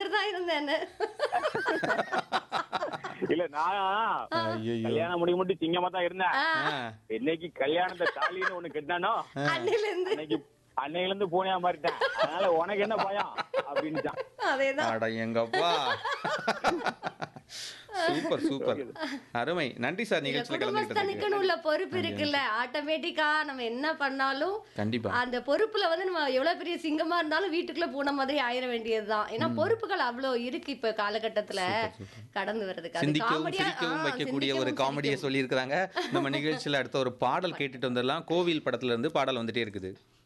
கேட்டுட்டு தான் இருந்தேன் இல்ல நான் ஐயோ கல்யாணம் முடிக்க மட்டும் சிங்கமா தான் இருந்தேன் ஆ, என்னைக்கு கல்யாணத்தை தாலின்னு ஒண்ணு கட்டினானோ அன்னையில இருந்து அன்னைக்கு அன்னையில இருந்து பூனையா மாறிட்டேன் அதனால உனக்கு என்ன பயம் அப்படின்ட்டான் அதேதான் அட எங்கப்பா சூப்பர் சூப்பர் அருமை நன்றி சார் இந்த நிகழ்ச்சியில் குடும்பஸ்தனுக்குன்னு கலந்துக்கிட்டதுக்கு உள்ள பொறுப்பு இருக்குல்ல ஆட்டோமேட்டிக்கா நம்ம என்ன பண்ணாலும் கண்டிப்பா அந்த பொறுப்புல வந்து நம்ம எவ்வளவு பெரிய சிங்கமா இருந்தாலும் வீட்டுக்குள்ள பூனை மாதிரி ஆயிர வேண்டியதுதான் ஏன்னா பொறுப்புகள் அவ்வளவு இருக்கு இப்ப காலகட்டத்துல கடந்து வர்றதுக்கு அது சிந்திக்கவும் காமெடியா சிரிக்கவும் ஆ, வைக்கக்கூடிய ஒரு சிந்திக்கவும் காமெடியை சிரிக்கவும். சொல்லியிருக்கிறாங்க நம்ம நிகழ்ச்சியில் அடுத்த ஒரு பாடல் கேட்டுட்டு வந்துடலாம் கோவில் படத்துல இருந்து பாடல் வந்துட்டே இருக்குது